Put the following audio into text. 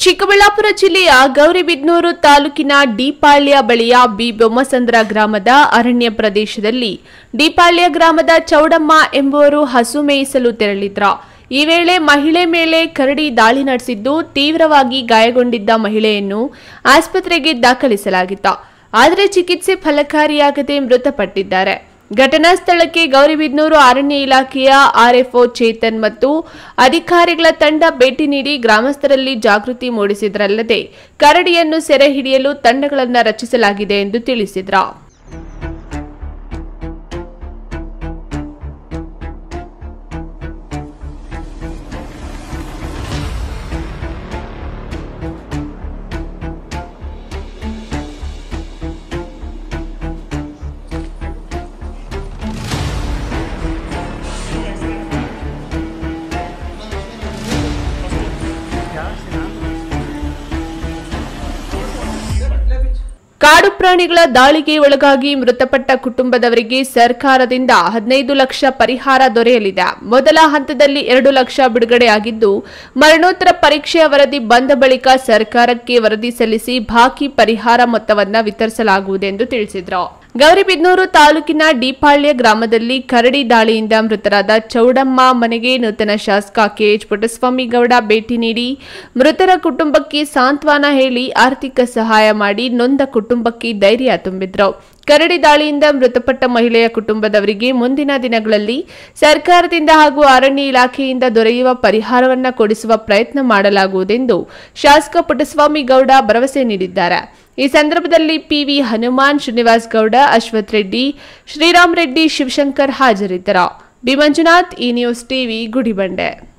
ಚಿಕ್ಕಬಳ್ಳಾಪುರ ಜಿಲ್ಲೆಯ ಗೌರಿಬಿದನೂರು ತಾಲೂಕಿನ ಡಿಪಾಳ್ಯ ಬಳಿಯ ಬಿ ಬೊಮ್ಮಸಂದ್ರ ಗ್ರಾಮದ ಅರಣ್ಯ ಪ್ರದೇಶದಲ್ಲಿ ಡಿಪಾಳ್ಯ ಗ್ರಾಮದ ಚೌಡಮ್ಮ ಎಂಬುವರು ಹಸು ಮೇಯಿಸಲು ತೆರಳಿದ್ರ ಈ ವೇಳೆ ಮಹಿಳೆ ಮೇಲೆ ಕರಡಿ ದಾಳಿ ನಡೆಸಿದ್ದು ತೀವ್ರವಾಗಿ ಗಾಯಗೊಂಡಿದ್ದ ಮಹಿಳೆಯನ್ನು ಆಸ್ಪತ್ರೆಗೆ ದಾಖಲಿಸಲಾಗಿತ್ತು ಆದರೆ ಚಿಕಿತ್ಸೆ ಫಲಕಾರಿಯಾಗದೆ ಮೃತಪಟ್ಟಿದ್ದಾರೆ ಘಟನಾ ಸ್ಥಳಕ್ಕೆ ಗೌರಿಬಿದನೂರು ಅರಣ್ಯ ಇಲಾಖೆಯ ಆರ್ಎಫ್ಒ ಚೇತನ್ ಮತ್ತು ಅಧಿಕಾರಿಗಳ ತಂಡ ಭೇಟಿ ನೀಡಿ ಗ್ರಾಮಸ್ಥರಲ್ಲಿ ಜಾಗೃತಿ ಮೂಡಿಸಿದ್ರಲ್ಲದೆ ಕರಡಿಯನ್ನು ಸೆರೆ ಹಿಡಿಯಲು ತಂಡಗಳನ್ನು ರಚಿಸಲಾಗಿದೆ ಎಂದು ತಿಳಿಸಿದ್ರು ಕಾಡು ಪ್ರಾಣಿಗಳ ದಾಳಿಗೆ ಒಳಗಾಗಿ ಮೃತಪಟ್ಟ ಕುಟುಂಬದವರಿಗೆ ಸರ್ಕಾರದಿಂದ ಹದಿನೈದು ಲಕ್ಷ ಪರಿಹಾರ ದೊರೆಯಲಿದೆ ಮೊದಲ ಹಂತದಲ್ಲಿ ಎರಡು ಲಕ್ಷ ಬಿಡುಗಡೆಯಾಗಿದ್ದು ಮರಣೋತ್ತರ ಪರೀಕ್ಷೆಯ ವರದಿ ಬಂದ ಬಳಿಕ ಸರ್ಕಾರಕ್ಕೆ ವರದಿ ಸಲ್ಲಿಸಿ ಬಾಕಿ ಪರಿಹಾರ ಮೊತ್ತವನ್ನು ವಿತರಿಸಲಾಗುವುದೆಂದು ತಿಳಿಸಿದರು ಗೌರಿಬಿದನೂರು ತಾಲೂಕಿನ ಡಿಪಾಳ್ಯ ಗ್ರಾಮದಲ್ಲಿ ಕರಡಿ ದಾಳಿಯಿಂದ ಮೃತರಾದ ಚೌಡಮ್ಮ ಮನೆಗೆ ನೂತನ ಶಾಸಕ ಕೆಎಚ್ ಪುಟ್ಟಸ್ವಾಮಿ ಗೌಡ ಭೇಟಿ ನೀಡಿ ಮೃತರ ಕುಟುಂಬಕ್ಕೆ ಸಾಂತ್ವನ ಹೇಳಿ ಆರ್ಥಿಕ ಸಹಾಯ ಮಾಡಿ ನೊಂದ ಕುಟುಂಬಕ್ಕೆ ಧೈರ್ಯ ತುಂಬಿದ್ರು ಕರಡಿ ದಾಳಿಯಿಂದ ಮೃತಪಟ್ಟ ಮಹಿಳೆಯ ಕುಟುಂಬದವರಿಗೆ ಮುಂದಿನ ದಿನಗಳಲ್ಲಿ ಸರ್ಕಾರದಿಂದ ಹಾಗೂ ಅರಣ್ಯ ಇಲಾಖೆಯಿಂದ ದೊರೆಯುವ ಪರಿಹಾರವನ್ನ ಕೊಡಿಸುವ ಪ್ರಯತ್ನ ಮಾಡಲಾಗುವುದೆಂದು ಶಾಸಕ ಪುಟ್ಟಸ್ವಾಮಿ ಗೌಡ ಭರವಸೆ ನೀಡಿದ್ದಾರೆ ಈ ಸಂದರ್ಭದಲ್ಲಿ ಪಿವಿ ಹನುಮಾನ್ ಶ್ರೀನಿವಾಸ್ ಗೌಡ ಅಶ್ವಥ್ ರೆಡ್ಡಿ ಶ್ರೀರಾಮ್ ರೆಡ್ಡಿ ಶಿವಶಂಕರ್ ಹಾಜರಿದ್ದರು ಬಿ ಮಂಜುನಾಥ್ ಈ ನ್ಯೂಸ್ ಟಿವಿ ಗುಡಿಬಂಡೆ